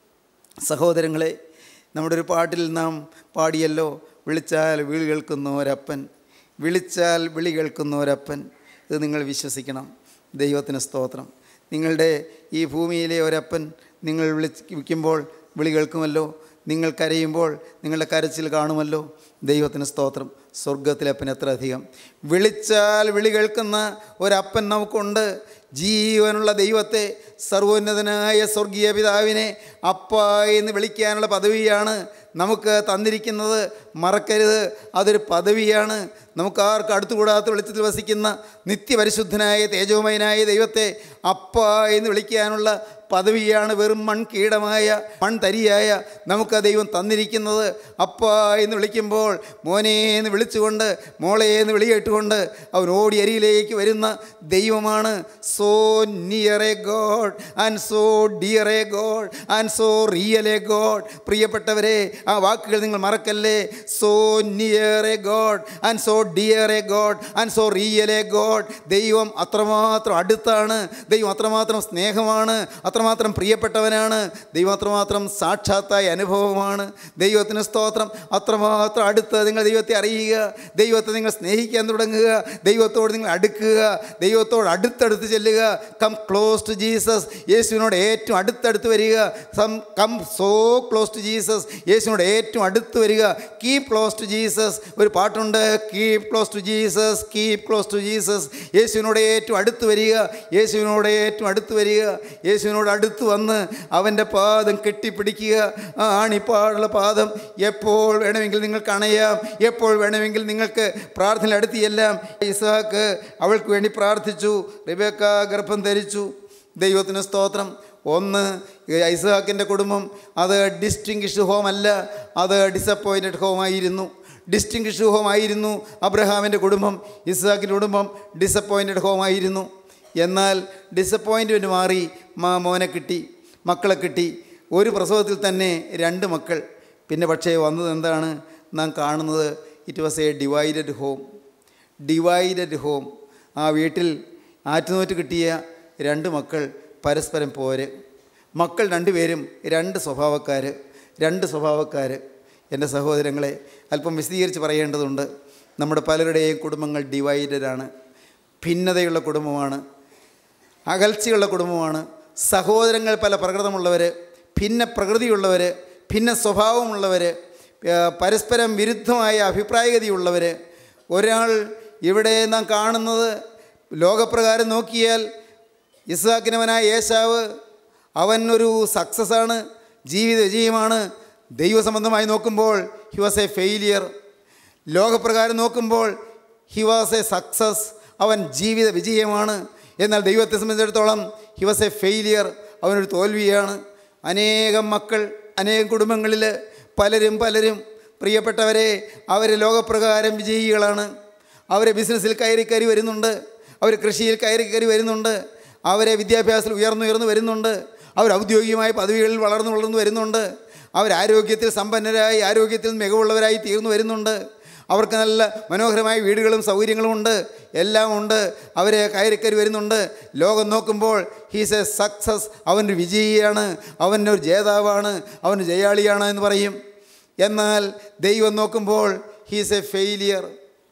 സഹോദരങ്ങളെ നമ്മുടെ ഒരു പാട്ടിൽ നാം പാടിയല്ലോ വിളിച്ചാൽ വിളി കേൾക്കുന്ന ഒരപ്പൻ വിളിച്ചാൽ വിളി കേൾക്കുന്ന ഒരപ്പൻ ഇത് നിങ്ങൾ വിശ്വസിക്കണം ദൈവത്തിന് സ്തോത്രം നിങ്ങളുടെ ഈ ഭൂമിയിലെ ഒരപ്പൻ നിങ്ങൾ വിളിക്കുമ്പോൾ വിളി കേൾക്കുമല്ലോ നിങ്ങൾ കരയുമ്പോൾ നിങ്ങളുടെ കരച്ചിൽ കാണുമല്ലോ ദൈവത്തിന് സ്തോത്രം സ്വർഗത്തിലെ അപ്പൻ എത്ര അധികം വിളിച്ചാൽ വിളി കേൾക്കുന്ന ഒരപ്പൻ നമുക്കുണ്ട് ജീവനുള്ള ദൈവത്തെ സർവോന്നതനായ സ്വർഗീയ പിതാവിനെ അപ്പ എന്ന് വിളിക്കാനുള്ള പദവിയാണ് നമുക്ക് തന്നിരിക്കുന്നത് മറക്കരുത് അതൊരു പദവിയാണ് നമുക്ക് ആർക്കും അടുത്തുകൂടാത്ത വെളിച്ചത്തിൽ വസിക്കുന്ന നിത്യപരിശുദ്ധനായ തേജോമയനായ ദൈവത്തെ അപ്പ എന്ന് വിളിക്കാനുള്ള പദവിയാണ് വെറും മൺകീടമായ മൺതരിയായ നമുക്ക് ആ ദൈവം തന്നിരിക്കുന്നത് അപ്പ എന്ന് വിളിക്കുമ്പോൾ മോനെ എന്ന് വിളിച്ചുകൊണ്ട് മോളെ എന്ന് വിളിയേട്ടുകൊണ്ട് അവൻ ഓടി അരിയിലേക്ക് വരുന്ന ദൈവമാണ് so near a God and so dear a God and so real a God പ്രിയപ്പെട്ടവരെ ആ വാക്കുകൾ നിങ്ങൾ മറക്കല്ലേ so near a God and so dear a God and so real a God ദൈവം അത്രമാത്രം അടുത്താണ് ദൈവം അത്രമാത്രം സ്നേഹമാണ് അത്രമാത്രം പ്രിയപ്പെട്ടവനാണ് ദൈവം അത്രമാത്രം സാക്ഷാത്തായ അനുഭവമാണ് ദൈവത്തിന് സ്തോത്രം അത്രമാത്രം അടുത്ത് നിങ്ങൾ ദൈവത്തെ അറിയുക ദൈവത്തെ നിങ്ങൾ സ്നേഹിക്കാൻ തുടങ്ങുക ദൈവത്തോട് നിങ്ങൾ അടുക്കുക ദൈവത്തോട് അടുത്തടുത്ത് ചെല്ലുക കം ക്ലോസ് ടു ജീസസ് യേശുവിനോട് ഏറ്റവും അടുത്തടുത്ത് വരിക some come so close to Jesus യേശുവിനോട് ഏറ്റവും അടുത്ത് വരിക കീപ് ക്ലോസ് ടു ജീസസ് ഒരു പാട്ടുണ്ട് keep close to Jesus keep close to Jesus യേശുവിനോട് ഏറ്റവും അടുത്ത് വരിക യേശുവിനോട് ഏറ്റവും അടുത്ത് വരിക യേശുവിനോട് അടുത്ത് വന്ന് അവൻ്റെ പാദം കെട്ടിപ്പിടിക്കുക ആ ആണിപ്പാടുള്ള പാദം എപ്പോൾ വേണമെങ്കിൽ നിങ്ങൾക്ക് അണയാം എപ്പോൾ വേണമെങ്കിൽ നിങ്ങൾക്ക് പ്രാർത്ഥന അടുത്ത് ചെല്ലാം ഇസാക്ക് അവൾക്ക് വേണ്ടി പ്രാർത്ഥിച്ചു റിബേക്ക ഗർഭം ധരിച്ചു ദൈവത്തിന് സ്തോത്രം ഒന്ന് ഐസാക്കിൻ്റെ കുടുംബം അത് ഡിസ്റ്റിങ്ഷ്ഡ് ഹോം അല്ല അത് ഡിസപ്പോയിൻറ്റഡ് ഹോം ആയിരുന്നു ഡിസ്റ്റിങ്ഷ്ഡ് ഹോം ആയിരുന്നു അബ്രഹാമിൻ്റെ കുടുംബം ഇസാക്കിൻ്റെ കുടുംബം ഡിസപ്പോയിൻറ്റഡ് ഹോം ആയിരുന്നു എന്നാൽ ഡിസപ്പോയിൻറ്റ്മെൻറ്റ് മാറി മാ മോനെ കിട്ടി മക്കളെ കിട്ടി ഒരു പ്രസവത്തിൽ തന്നെ രണ്ട് മക്കൾ പിന്നെ പക്ഷേ വന്നത് എന്താണ് നാം കാണുന്നത് it was a divided home divided home ആ വീട്ടിൽ ആറ്റുനോറ്റ് കിട്ടിയ രണ്ട് മക്കൾ പരസ്പരം പോര് മക്കൾ രണ്ടുപേരും രണ്ട് സ്വഭാവക്കാർ രണ്ട് സ്വഭാവക്കാർ എൻ്റെ സഹോദരങ്ങളെ അല്പം വിശദീകരിച്ച് പറയേണ്ടതുണ്ട് നമ്മുടെ പലരുടെയും കുടുംബങ്ങൾ ഡിവൈഡഡാണ് ഭിന്നതയുള്ള കുടുംബമാണ് അകൽച്ചയുള്ള കുടുംബമാണ് സഹോദരങ്ങൾ പല പ്രകൃതമുള്ളവർ ഭിന്ന പ്രകൃതിയുള്ളവർ ഭിന്ന സ്വഭാവമുള്ളവർ പരസ്പരം വിരുദ്ധമായ അഭിപ്രായഗതിയുള്ളവർ ഒരാൾ ഇവിടെ നാം കാണുന്നത് ലോകപ്രകാരം നോക്കിയാൽ ഇസ്ഹാക്കിനവനായ യേശാവ് അവൻ ഒരു സക്സസ്സാണ് ജീവിത വിജയമാണ് ദൈവസംബന്ധമായി നോക്കുമ്പോൾ ഹി വാസ് എ ഫെയിലിയർ ലോകപ്രകാരം നോക്കുമ്പോൾ ഹി വാസ് എ സക്സസ് അവൻ ജീവിത വിജയമാണ് എന്നാൽ ദൈവത്തെ സംബന്ധിച്ചിടത്തോളം ഹി വാസ് എ ഫെയിലിയർ അവനൊരു തോൽവിയാണ് അനേകം മക്കൾ അനേകം കുടുംബങ്ങളിൽ പലരും പലരും പ്രിയപ്പെട്ടവരെ അവർ ലോകപ്രകാരം വിജയികളാണ് അവർ ബിസിനസ്സിൽ കയറി കയറി വരുന്നുണ്ട് അവർ കൃഷിയിൽ കയറി കയറി വരുന്നുണ്ട് അവരെ വിദ്യാഭ്യാസത്തിൽ ഉയർന്നു ഉയർന്നു വരുന്നുണ്ട് അവർ ഔദ്യോഗികമായ പദവികളിൽ വളർന്നു വളർന്നു വരുന്നുണ്ട് അവർ ആരോഗ്യത്തിൽ സമ്പന്നരായി ആരോഗ്യത്തിൽ മികവുള്ളവരായി തീർന്നു വരുന്നുണ്ട് അവർക്ക് നല്ല മനോഹരമായ വീടുകളും സൗകര്യങ്ങളും ഉണ്ട് എല്ലാം ഉണ്ട് അവരെ കയറിക്കയറി വരുന്നുണ്ട് ലോകം നോക്കുമ്പോൾ ഹീസ് എ സക്സസ് അവനൊരു വിജയിയാണ് അവനൊരു ജേതാവാണ് അവൻ ജയാളിയാണ് എന്ന് പറയും എന്നാൽ ദൈവം നോക്കുമ്പോൾ ഹീസ് എ ഫെയിലിയർ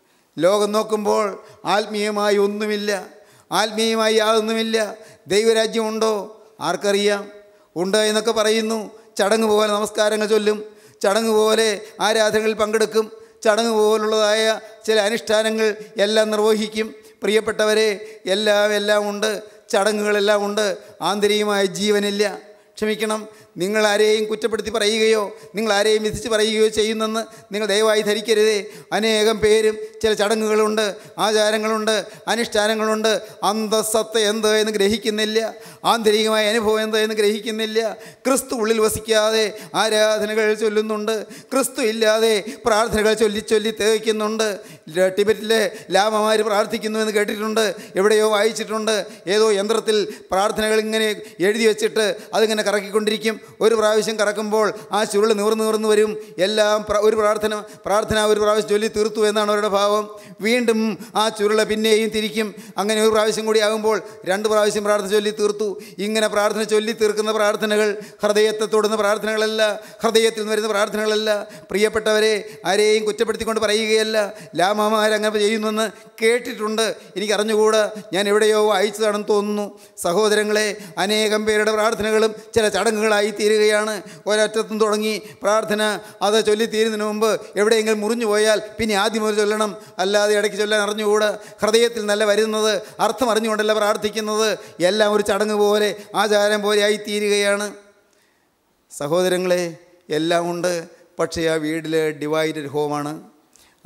ലോകം നോക്കുമ്പോൾ ആത്മീയമായി ഒന്നുമില്ല ആത്മീയമായി യാതൊന്നുമില്ല ദൈവരാജ്യമുണ്ടോ ആർക്കറിയാം ഉണ്ട് എന്നൊക്കെ പറയുന്നു ചടങ്ങ് പോലെ നമസ്കാരങ്ങൾ ചൊല്ലും ചടങ്ങ് പോലെ ആരാധനകളിൽ പങ്കെടുക്കും ചടങ്ങ് പോലുള്ളതായ ചില അനുഷ്ഠാനങ്ങൾ എല്ലാം നിർവഹിക്കും പ്രിയപ്പെട്ടവരെ എല്ലാം എല്ലാം ഉണ്ട് ചടങ്ങുകളെല്ലാം ഉണ്ട് ആന്തരികമായ ജീവനില്ല ക്ഷമിക്കണം നിങ്ങൾ ആരെയും കുറ്റപ്പെടുത്തി പറയുകയോ നിങ്ങൾ ആരെയും വിധിച്ച് പറയുകയോ ചെയ്യുന്നെന്ന് നിങ്ങൾ ദയവായി ധരിക്കരുതേ അനേകം പേരും ചില ചടങ്ങുകളുണ്ട് ആചാരങ്ങളുണ്ട് അനുഷ്ഠാനങ്ങളുണ്ട് അന്തസ്സത്ത എന്ത് എന്ന് ഗ്രഹിക്കുന്നില്ല ആന്തരികമായ അനുഭവം എന്ത് എന്ന് ഗ്രഹിക്കുന്നില്ല ക്രിസ്തു ഉള്ളിൽ വസിക്കാതെ ആരാധനകൾ ചൊല്ലുന്നുണ്ട് ക്രിസ്തു ഇല്ലാതെ പ്രാർത്ഥനകൾ ചൊല്ലി ചൊല്ലി തേക്കുന്നുണ്ട് ടിബറ്റിലെ ലാമമാർ പ്രാർത്ഥിക്കുന്നു എന്ന് കേട്ടിട്ടുണ്ട് എവിടെയോ വായിച്ചിട്ടുണ്ട് ഏതോ യന്ത്രത്തിൽ പ്രാർത്ഥനകൾ ഇങ്ങനെ എഴുതി വെച്ചിട്ട് അതിങ്ങനെ കറക്കിക്കൊണ്ടിരിക്കും ഒരു പ്രാവശ്യം കറക്കുമ്പോൾ ആ ചുരുൾ നിവർന്ന് നിവർന്ന് വരും എല്ലാം പ്ര- ഒരു പ്രാർത്ഥന പ്രാർത്ഥന ഒരു പ്രാവശ്യം ചൊല്ലി തീർത്തു എന്നാണ് അവരുടെ ഭാവം വീണ്ടും ആ ചുരുള പിന്നെയും തിരിക്കും അങ്ങനെ ഒരു പ്രാവശ്യം കൂടി ആകുമ്പോൾ രണ്ട് പ്രാവശ്യം പ്രാർത്ഥന ചൊല്ലി തീർത്തു ഇങ്ങനെ പ്രാർത്ഥന ചൊല്ലി തീർക്കുന്ന പ്രാർത്ഥനകൾ ഹൃദയത്തെ തൊടുന്ന പ്രാർത്ഥനകളല്ല ഹൃദയത്തിൽ നിന്ന് വരുന്ന പ്രാർത്ഥനകളല്ല പ്രിയപ്പെട്ടവരെ ആരെയും കുറ്റപ്പെടുത്തിക്കൊണ്ട് പറയുകയല്ല ലാമാമാർ അങ്ങനെ ചെയ്യുന്നെന്ന് കേട്ടിട്ടുണ്ട് എനിക്ക് അറിഞ്ഞുകൂടാ ഞാൻ എവിടെയോ വായിച്ചതാണെന്ന് തോന്നുന്നു സഹോദരങ്ങളെ അനേകം പേരുടെ പ്രാർത്ഥനകളും ചില ചടങ്ങുകളായി തീരുകയാണ് ഒരറ്റത്തും തുടങ്ങി പ്രാർത്ഥന അത് ചൊല്ലി തീരുന്നതിന് മുമ്പ് എവിടെയെങ്കിലും മുറിഞ്ഞു പോയാൽ പിന്നെ ആദ്യം മുതൽ ചൊല്ലണം അല്ലാതെ ഇടയ്ക്ക് ചൊല്ലാൻ അറിഞ്ഞുകൂടാ ഹൃദയത്തിൽ നല്ല വരുന്നത് അർത്ഥം അറിഞ്ഞുകൊണ്ടല്ല പ്രാർത്ഥിക്കുന്നത് എല്ലാം ഒരു ചടങ്ങ് പോലെ ആചാരം പോലെ ആയി തീരുകയാണ് സഹോദരങ്ങളെ എല്ലാം ഉണ്ട് പക്ഷേ ആ വീട്ടിൽ ഡിവൈഡഡ് ഹോമാണ്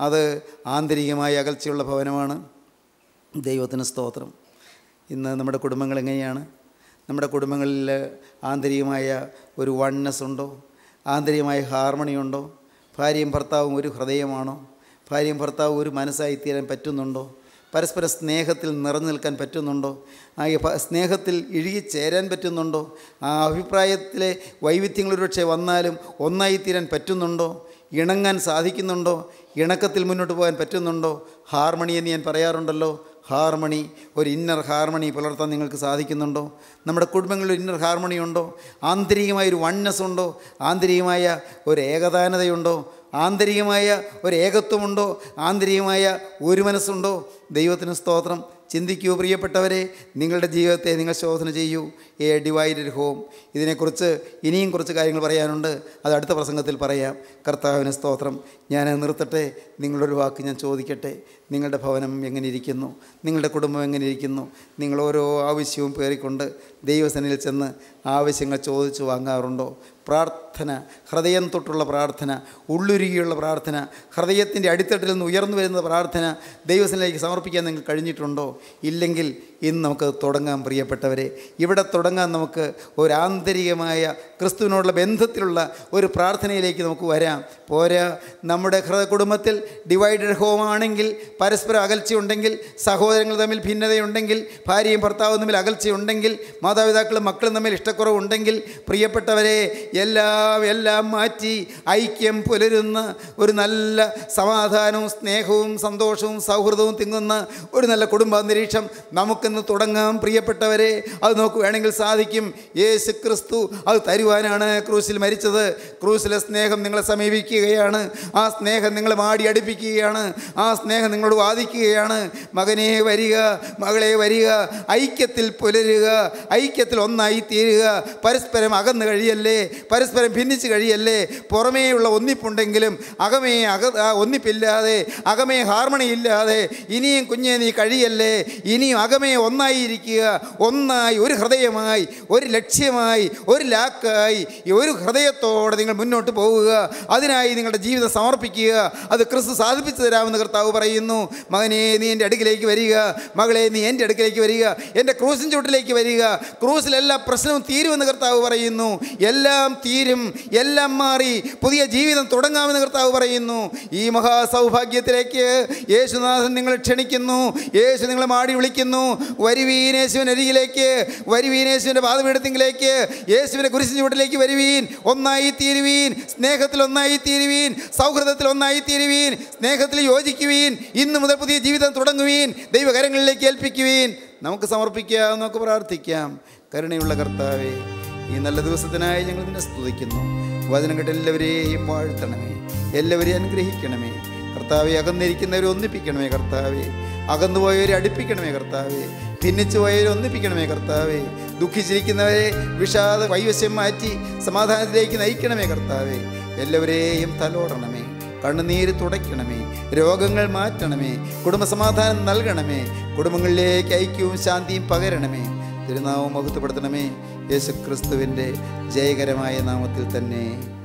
അത് ആന്തരികമായ അകൽച്ചയുള്ള ഭവനമാണ് ദൈവത്തിന് സ്തോത്രം ഇന്ന് നമ്മുടെ കുടുംബങ്ങൾ എങ്ങനെയാണ് നമ്മുടെ കുടുംബങ്ങളിൽ ആന്തരികമായ ഒരു വണ്ണസ് ഉണ്ടോ ആന്തരികമായ ഹാർമണി ഉണ്ടോ ഭാര്യയും ഭർത്താവും ഒരു ഹൃദയമാണോ ഭാര്യയും ഭർത്താവും ഒരു മനസ്സായി തീരാൻ പറ്റുന്നുണ്ടോ പരസ്പര സ്നേഹത്തിൽ നിറഞ്ഞു നിൽക്കാൻ പറ്റുന്നുണ്ടോ ആ ഈ പ- സ്നേഹത്തിൽ ഇഴുകിച്ചേരാൻ പറ്റുന്നുണ്ടോ ആ അഭിപ്രായത്തിലെ വൈവിധ്യങ്ങൾ ഒരുപക്ഷെ വന്നാലും ഒന്നായി തീരാൻ പറ്റുന്നുണ്ടോ ഇണങ്ങാൻ സാധിക്കുന്നുണ്ടോ ഇണക്കത്തിൽ മുന്നോട്ട് പോകാൻ പറ്റുന്നുണ്ടോ ഹാർമണി എന്ന് ഞാൻ പറയാറുണ്ടല്ലോ ഹാർമണി ഒരു ഇന്നർ ഹാർമണി പുലർത്താൻ നിങ്ങൾക്ക് സാധിക്കുന്നുണ്ടോ നമ്മുടെ കുടുംബങ്ങളിൽ ഒരു ഇന്നർ ഹാർമണി ഉണ്ടോ ആന്തരികമായ ഒരു വണ്ണസ് ഉണ്ടോ ആന്തരികമായ ഒരു ഏകദാനതയുണ്ടോ ആന്തരികമായ ഒരു ഏകത്വമുണ്ടോ ആന്തരികമായ ഒരു മനസ്സുണ്ടോ ദൈവത്തിന് സ്തോത്രം ചിന്തിക്കൂ പ്രിയപ്പെട്ടവരെ നിങ്ങളുടെ ജീവിതത്തെ നിങ്ങൾ ശോധന ചെയ്യൂ എ ഡിവൈഡഡ് ഹോം ഇതിനെക്കുറിച്ച് ഇനിയും കുറച്ച് കാര്യങ്ങൾ പറയാനുണ്ട് അത് അടുത്ത പ്രസംഗത്തിൽ പറയാം കർത്താവിന് സ്തോത്രം ഞാൻ നിർത്തട്ടെ നിങ്ങളുടെ ഒരു വാക്ക് ഞാൻ ചോദിക്കട്ടെ നിങ്ങളുടെ ഭവനം എങ്ങനെ ഇരിക്കുന്നു നിങ്ങളുടെ കുടുംബം എങ്ങനെ ഇരിക്കുന്നു നിങ്ങൾ ഓരോ ആവശ്യവും പേറിക്കൊണ്ട് ദൈവസനിൽ ചെന്ന് ആവശ്യങ്ങൾ ചോദിച്ചു വാങ്ങാറുണ്ടോ പ്രാർത്ഥന ഹൃദയം തൊട്ടുള്ള പ്രാർത്ഥന ഉള്ളുരുകിയുള്ള പ്രാർത്ഥന ഹൃദയത്തിൻ്റെ അടിത്തട്ടിൽ നിന്ന് ഉയർന്നു വരുന്ന പ്രാർത്ഥന ദൈവസനിലേക്ക് സമർപ്പിക്കാൻ നിങ്ങൾക്ക് കഴിഞ്ഞിട്ടുണ്ടോ ഇല്ലെങ്കിൽ ഇന്ന് നമുക്ക് തുടങ്ങാം പ്രിയപ്പെട്ടവരെ ഇവിടെ തുടങ്ങാൻ നമുക്ക് ഒരു ആന്തരികമായ ക്രിസ്തുവിനോടുള്ള ബന്ധത്തിലുള്ള ഒരു പ്രാർത്ഥനയിലേക്ക് നമുക്ക് വരാം പോരാ നമ്മുടെ ഹൃദയ കുടുംബത്തിൽ ഡിവൈഡഡ് ഹോം ആണെങ്കിൽ പരസ്പര അകൽച്ചയുണ്ടെങ്കിൽ സഹോദരങ്ങൾ തമ്മിൽ ഭിന്നതയുണ്ടെങ്കിൽ ഭാര്യയും ഭർത്താവും തമ്മിൽ അകൽച്ചയുണ്ടെങ്കിൽ മാതാപിതാക്കളും മക്കളും തമ്മിൽ ഇഷ്ടക്കുറവുണ്ടെങ്കിൽ പ്രിയപ്പെട്ടവരെ എല്ലാം എല്ലാം മാറ്റി ഐക്യം പുലരുന്ന ഒരു നല്ല സമാധാനവും സ്നേഹവും സന്തോഷവും സൗഹൃദവും തിങ്ങുന്ന ഒരു നല്ല കുടുംബാന്തരീക്ഷം നമുക്കിന്ന് തുടങ്ങാം പ്രിയപ്പെട്ടവരെ അത് നോക്ക് വേണമെങ്കിൽ സാധിക്കും യേശു ക്രിസ്തു അത് തരുവാനാണ് ക്രൂസിൽ മരിച്ചത് ക്രൂസിലെ സ്നേഹം നിങ്ങളെ സമീപിക്കുകയാണ് ആ സ്നേഹം നിങ്ങളെ മാടി അടുപ്പിക്കുകയാണ് ആ സ്നേഹം നിങ്ങളോട് വാദിക്കുകയാണ് മകനെ വരിക മകളെ വരിക ഐക്യത്തിൽ പുലരുക ഐക്യത്തിൽ ഒന്നായി തീരുക പരസ്പരം അകന്നു കഴിയല്ലേ പരസ്പരം ഭിന്നിച്ച് കഴിയല്ലേ പുറമേയുള്ള ഒന്നിപ്പുണ്ടെങ്കിലും അകമേ അക ആ ഒന്നിപ്പില്ലാതെ അകമേ ഹാർമണി ഇല്ലാതെ ഇനിയും കുഞ്ഞെ നീ കഴിയല്ലേ ഇനിയും അകമേ ഒന്നായി ഇരിക്കുക ഒന്നായി ഒരു ഹൃദയമായി ഒരു ലക്ഷ്യമായി ഒരു ലാക്കായി ഈ ഒരു ഹൃദയത്തോടെ നിങ്ങൾ മുന്നോട്ട് പോവുക അതിനായി നിങ്ങളുടെ ജീവിതം സമർപ്പിക്കുക അത് ക്രിസ്തു സാധിപ്പിച്ചു തരാമെന്ന് കർത്താവ് പറയുന്നു മകനെ നീ എൻ്റെ അടുക്കിലേക്ക് വരിക മകളെ നീ എൻ്റെ അടുക്കിലേക്ക് വരിക എൻ്റെ ക്രൂസിൻ ചുവട്ടിലേക്ക് വരിക ക്രൂസിലെല്ലാ പ്രശ്നവും തീരുമെന്ന് കർത്താവ് പറയുന്നു എല്ലാം തീരും എല്ലാം മാറി പുതിയ ജീവിതം തുടങ്ങാമെന്ന് കർത്താവ് പറയുന്നു ഈ മഹാസൗഭാഗ്യത്തിലേക്ക് യേശുനാഥൻ നിങ്ങളെ ക്ഷണിക്കുന്നു യേശു നിങ്ങളെ മാടി വിളിക്കുന്നു വരുവീൻ യേശുവിൻ്റെ അരികിലേക്ക് വരുവീൻ യേശുവിൻ്റെ പാതപീഠത്തിങ്കിലേക്ക് യേശുവിൻ്റെ കുരിശിൻ ചുവട്ടിലേക്ക് വരുവീൻ ഒന്നായി തീരുവീൻ സ്നേഹത്തിൽ ഒന്നായി തീരുവീൻ സൗഹൃദത്തിൽ ഒന്നായി തീരുവീൻ സ്നേഹത്തിൽ യോജിക്കുവീൻ ഇന്ന് മുതൽ പുതിയ ജീവിതം തുടങ്ങുവീൻ ദൈവകരങ്ങളിലേക്ക് ഏൽപ്പിക്കുവീൻ നമുക്ക് സമർപ്പിക്കാം നമുക്ക് പ്രാർത്ഥിക്കാം കരുണയുള്ള കർത്താവേ ഈ നല്ല ദിവസത്തിനായി ഞങ്ങൾ നിന്നെ സ്തുതിക്കുന്നു വചനം കേട്ട് എല്ലാവരെയും വാഴ്ത്തണമേ എല്ലാവരെയും അനുഗ്രഹിക്കണമേ കർത്താവെ അകന്നിരിക്കുന്നവരെ ഒന്നിപ്പിക്കണമേ കർത്താവെ അകന്നുപോയവരെ അടുപ്പിക്കണമേ കർത്താവെ ഭിന്നിച്ചു പോയവരെ ഒന്നിപ്പിക്കണമേ കർത്താവെ ദുഃഖിച്ചിരിക്കുന്നവരെ വിഷാദ വൈവശം മാറ്റി സമാധാനത്തിലേക്ക് നയിക്കണമേ കർത്താവെ എല്ലാവരെയും തലോടണമേ കണ്ണുനീര് തുടയ്ക്കണമേ രോഗങ്ങൾ മാറ്റണമേ കുടുംബസമാധാനം നൽകണമേ കുടുംബങ്ങളിലേക്ക് ഐക്യവും ശാന്തിയും പകരണമേ തിരുനാമം മഹത്വപ്പെടുത്തണമേ യേശു ക്രിസ്തുവിൻ്റെ ജയകരമായ നാമത്തിൽ തന്നെ